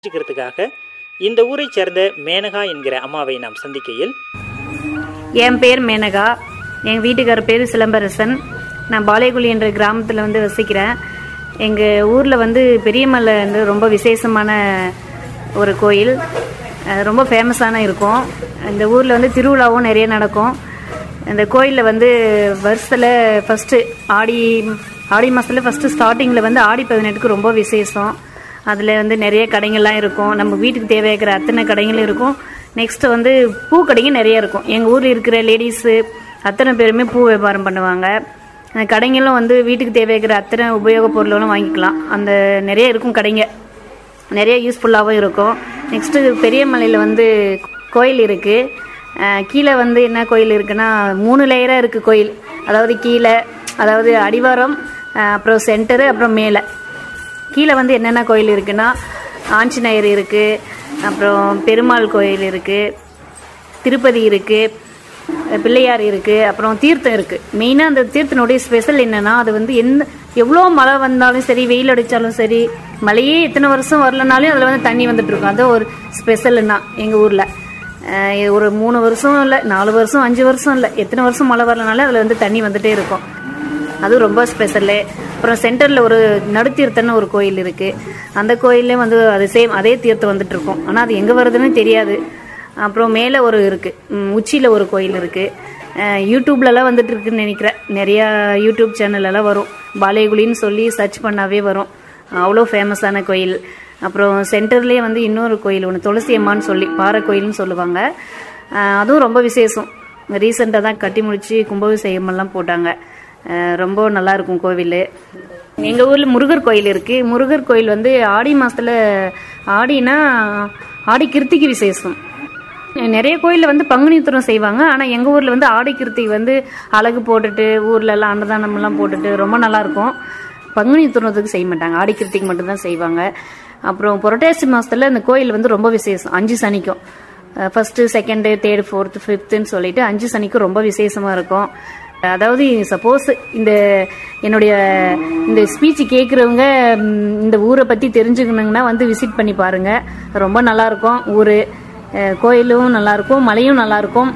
தெரிஞ்சுக்கிறதுக்காக இந்த ஊரைச் சேர்ந்த மேனகா என்கிற அம்மாவை நாம் சந்திக்கையில் என் பேர் மேனகா எங்கள் வீட்டுக்கார பேர் சிலம்பரசன் நான் பாளையகுழி என்ற கிராமத்தில் வந்து வசிக்கிறேன் எங்கள் ஊரில் வந்து பெரியமலை வந்து ரொம்ப விசேஷமான ஒரு கோயில் அஹ் ரொம்ப ஃபேமஸான இருக்கும் இந்த ஊரில் வந்து திருவிழாவும் நிறைய நடக்கும் இந்த கோயிலில் வந்து வருஷத்தில் ஃபஸ்ட்டு ஆடி ஆடி மாதத்தில் ஃபஸ்ட்டு ஸ்டார்டிங்கில் வந்து ஆடி பதினெட்டுக்கு ரொம்ப விசேஷம் அதில் வந்து நிறைய கடைங்கள்லாம் இருக்கும் நம்ம வீட்டுக்கு தேவையாகிற அத்தனை கடைங்களும் இருக்கும் நெக்ஸ்ட் வந்து பூ கடைங்க நிறைய இருக்கும் எங்கள் ஊரில் இருக்கிற லேடிஸு அத்தனை பேருமே பூ வியாபாரம் பண்ணுவாங்க அந்த கடைங்களும் வந்து வீட்டுக்கு தேவையாகிற அத்தனை உபயோகப் பொருளும் வாங்கிக்கலாம் அந்த நிறைய இருக்கும் கடைங்க நிறைய யூஸ்ஃபுல்லாகவும் இருக்கும் நெக்ஸ்ட்டு பெரியமலையில் வந்து கோயில் இருக்குது கீழே வந்து என்ன கோயில் இருக்குன்னா மூணு லேயராக இருக்குது கோயில் அதாவது கீழே அதாவது அடிவாரம் அஹ் அப்புறம் சென்டரு அப்புறம் மேலே கீழே வந்து என்னென்ன கோயில் இருக்குன்னா ஆஞ்சநேயர் இருக்குது அப்புறம் பெருமாள் கோயில் இருக்குது திருப்பதி இருக்குது பிள்ளையார் இருக்குது அப்புறம் தீர்த்தம் இருக்குது மெயினாக அந்த தீர்த்தனுடைய ஸ்பெஷல் என்னென்னா அது வந்து எந்த எவ்வளோ மழை வந்தாலும் சரி வெயில் அடித்தாலும் சரி மழையே எத்தனை வருஷம் வரலனாலும் அதில் வந்து தண்ணி வந்துட்டு இருக்கும் அது ஒரு ஸ்பெஷல்னா எங்கள் ஊரில் ஒரு மூணு வருஷம் இல்லை நாலு வருஷம் அஞ்சு வருஷம் இல்லை எத்தனை வருஷம் மழை வரலனாலும் அதில் வந்து தண்ணி வந்துட்டே இருக்கும் அது ரொம்ப ஸ்பெஷலு அப்புறம் சென்டரில் ஒரு நடுத்தீர்த்தம்னு ஒரு கோயில் இருக்குது அந்த கோயில்லையும் வந்து அது சேம் அதே தீர்த்தம் வந்துட்டு இருக்கும் ஆனால் அது எங்கே வருதுன்னு தெரியாது அப்புறம் மேலே ஒரு இருக்குது உச்சியில் ஒரு கோயில் இருக்குது யூடியூப்லலாம் வந்துட்டு இருக்குன்னு நினைக்கிறேன் நிறையா யூடியூப் சேனல்லலாம் வரும் பாலேகுலின்னு சொல்லி சர்ச் பண்ணாவே வரும் அவ்வளோ ஃபேமஸான கோயில் அப்புறம் சென்டர்லேயே வந்து இன்னொரு கோயில் ஒன்று துளசி அம்மான்னு சொல்லி பாறை கோயில்னு சொல்லுவாங்க அஹ் அதுவும் ரொம்ப விசேஷம் ரீசெண்டாக தான் கட்டி முடித்து கும்பாபிஷேகமெல்லாம் போட்டாங்க அஹ் ரொம்ப நல்லா இருக்கும் கோவில் எங்கள் ஊரில் முருகர் கோயில் இருக்குது முருகர் கோயில் வந்து ஆடி மாதத்தில் ஆடினா ஆடி கிருத்திகை விசேஷம் நிறைய கோயிலில் வந்து பங்குனி உத்திரம் செய்வாங்க ஆனால் எங்கள் ஊரில் வந்து ஆடி கிருத்திகை வந்து அழகு போட்டுட்டு ஊர்ல எல்லாம் அன்னதானம்லாம் போட்டுட்டு ரொம்ப நல்லா இருக்கும் பங்குனி உத்திரத்துக்கு செய்ய மாட்டாங்க ஆடி கிருத்திகை மட்டும்தான் செய்வாங்க அப்புறம் புரட்டாசி மாதத்தில் இந்த கோயில் வந்து ரொம்ப விசேஷம் அஞ்சு சனிக்கும் ஃபஸ்ட்டு செகண்டு தேர்டு ஃபோர்த்து ஃபிஃப்த்துன்னு சொல்லிட்டு அஞ்சு சனிக்கும் ரொம்ப விசேஷமாக இருக்கும் அதாவது சப்போஸ் இந்த என்னுடைய இந்த ஸ்பீச் கேட்குறவங்க இந்த ஊரை பற்றி தெரிஞ்சுக்கணுங்கன்னா வந்து விசிட் பண்ணி பாருங்கள் ரொம்ப நல்லாயிருக்கும் ஊர் அஹ் கோயிலும் நல்லாயிருக்கும் மலையும் நல்லாயிருக்கும்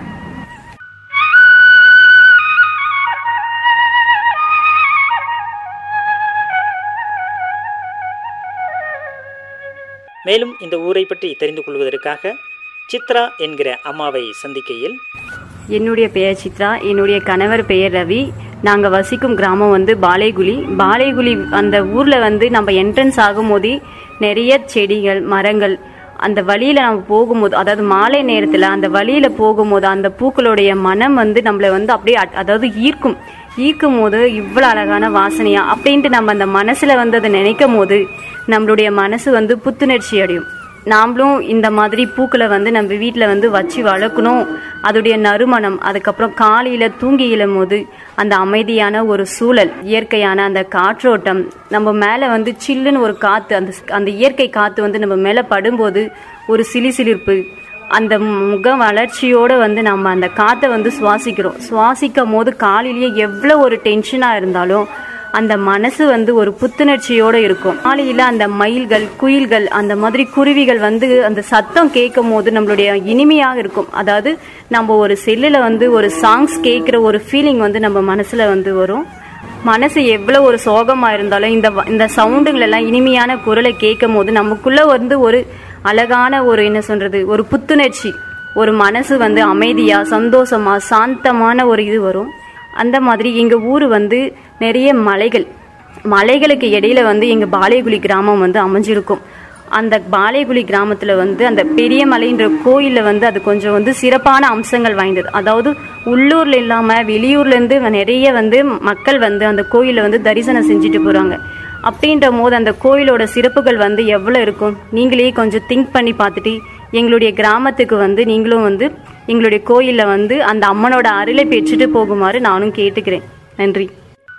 மேலும் இந்த ஊரை பற்றி தெரிந்து கொள்வதற்காக சித்ரா என்கிற அம்மாவை சந்திக்கையில் என்னுடைய பெயர் சித்ரா என்னுடைய கணவர் பெயர் ரவி நாங்கள் வசிக்கும் கிராமம் வந்து பாலைகுழி பாலைகுழி அந்த ஊரில் வந்து நம்ம என்ட்ரன்ஸ் ஆகும்போது நிறைய செடிகள் மரங்கள் அந்த வழியில நம்ம போகும்போது அதாவது மாலை நேரத்தில் அந்த வழியில போகும்போது அந்த பூக்களுடைய மனம் வந்து நம்மளை வந்து அப்படியே அட்- அதாவது ஈர்க்கும் ஈர்க்கும் போது இவ்வளோ அழகான வாசனையா அப்படின்ட்டு நம்ம அந்த மனசுல வந்து அதை நினைக்கும் போது நம்மளுடைய மனசு வந்து புத்துணர்ச்சி அடையும் நாமளும் இந்த மாதிரி பூக்களை வந்து நம்ம வீட்டில் வந்து வச்சு வளர்க்கணும் அதோடைய நறுமணம் அதுக்கப்புறம் காலையில் தூங்கி எழும்போது அந்த அமைதியான ஒரு சூழல் இயற்கையான அந்த காற்றோட்டம் நம்ம மேலே வந்து சில்லுன்னு ஒரு காற்று அந்த அந்த இயற்கை காற்று வந்து நம்ம மேலே படும்போது ஒரு சிலிசிலிர்ப்பு அந்த முக வளர்ச்சியோட வந்து நம்ம அந்த காற்றை வந்து சுவாசிக்கிறோம் சுவாசிக்கும் போது காலையிலேயே எவ்வளோ ஒரு டென்ஷனாக இருந்தாலும் அந்த மனசு வந்து ஒரு புத்துணர்ச்சியோட இருக்கும் காலையில அந்த மயில்கள் குயில்கள் அந்த மாதிரி குருவிகள் வந்து அந்த சத்தம் கேட்கும் போது நம்மளுடைய இனிமையாக இருக்கும் அதாவது நம்ம ஒரு செல்லுல வந்து ஒரு சாங்ஸ் கேட்குற ஒரு ஃபீலிங் வந்து நம்ம மனசுல வந்து வரும் மனசு எவ்வளோ ஒரு சோகமா இருந்தாலும் இந்த வ- இந்த சவுண்டுகள் எல்லாம் இனிமையான குரலை கேட்கும் போது நமக்குள்ள வந்து ஒரு அழகான ஒரு என்ன சொல்றது ஒரு புத்துணர்ச்சி ஒரு மனசு வந்து அமைதியா சந்தோஷமா சாந்தமான ஒரு இது வரும் அந்த மாதிரி எங்க ஊர் வந்து நிறைய மலைகள் மலைகளுக்கு இடையில வந்து எங்க பாளையகுழி கிராமம் வந்து அமைஞ்சிருக்கும் அந்த பாளையகுழி கிராமத்துல வந்து அந்த பெரிய மலைன்ற கோயில்ல வந்து அது கொஞ்சம் வந்து சிறப்பான அம்சங்கள் வாய்ந்தது அதாவது உள்ளூர்ல இல்லாம வெளியூர்ல இருந்து நிறைய வந்து மக்கள் வந்து அந்த கோயிலை வந்து தரிசனம் செஞ்சுட்டு போறாங்க அப்படின்ற போது அந்த கோயிலோட சிறப்புகள் வந்து எவ்வளவு இருக்கும் நீங்களே கொஞ்சம் திங்க் பண்ணி பார்த்துட்டு எங்களுடைய கிராமத்துக்கு வந்து நீங்களும் வந்து எங்களுடைய கோயில்ல வந்து அந்த அம்மனோட அருளை பெற்றுட்டு போகுமாறு நானும் கேட்டுக்கிறேன் நன்றி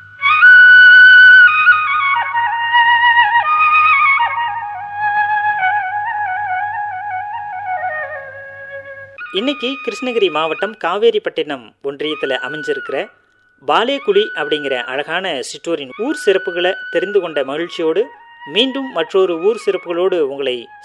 இன்னைக்கு கிருஷ்ணகிரி மாவட்டம் காவேரிப்பட்டினம் ஒன்றியத்தில் அமைஞ்சிருக்கிற பாலேக்குழி அப்படிங்கிற அழகான சிற்றூரின் ஊர் சிறப்புகளை தெரிந்து கொண்ட மகிழ்ச்சியோடு மீண்டும் மற்றொரு ஊர் சிறப்புகளோடு உங்களை